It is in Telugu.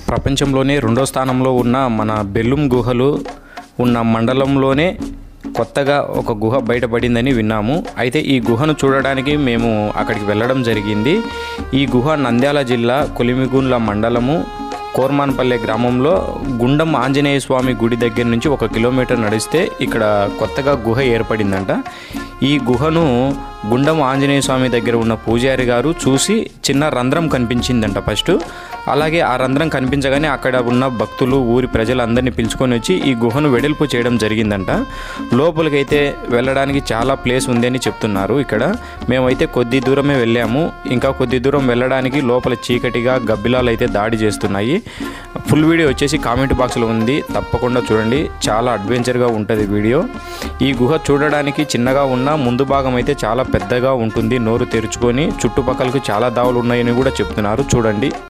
ప్రపంచంలోనే రెండో స్థానంలో ఉన్న మన బెల్లుం గుహలు ఉన్న మండలంలోనే కొత్తగా ఒక గుహ బయటపడిందని విన్నాము అయితే ఈ గుహను చూడడానికి మేము అక్కడికి వెళ్ళడం జరిగింది ఈ గుహ నంద్యాల జిల్లా కొలిమిగుండ్ల మండలము కోర్మాన్పల్లె గ్రామంలో గుండం ఆంజనేయ స్వామి గుడి దగ్గర నుంచి ఒక కిలోమీటర్ నడిస్తే ఇక్కడ కొత్తగా గుహ ఏర్పడిందంట ఈ గుహను గుండం ఆంజనేయ స్వామి దగ్గర ఉన్న పూజారి గారు చూసి చిన్న రంధ్రం కనిపించిందంట ఫస్ట్ అలాగే ఆ రంధ్రం కనిపించగానే అక్కడ ఉన్న భక్తులు ఊరి ప్రజలందరినీ పిలుచుకొని వచ్చి ఈ గుహను వెడల్పు చేయడం జరిగిందంట లోపలికైతే వెళ్ళడానికి చాలా ప్లేస్ ఉంది అని చెప్తున్నారు ఇక్కడ మేమైతే కొద్ది దూరమే వెళ్ళాము ఇంకా కొద్ది దూరం వెళ్ళడానికి లోపల చీకటిగా గబ్బిలాలు అయితే దాడి చేస్తున్నాయి ఫుల్ వీడియో వచ్చేసి కామెంట్ బాక్స్లో ఉంది తప్పకుండా చూడండి చాలా అడ్వెంచర్గా ఉంటుంది వీడియో ఈ గుహ చూడడానికి చిన్నగా ఉన్న ముందు భాగం అయితే చాలా పెద్దగా ఉంటుంది నోరు తెరుచుకొని చుట్టుపక్కలకు చాలా దావులు ఉన్నాయని కూడా చెప్తున్నారు చూడండి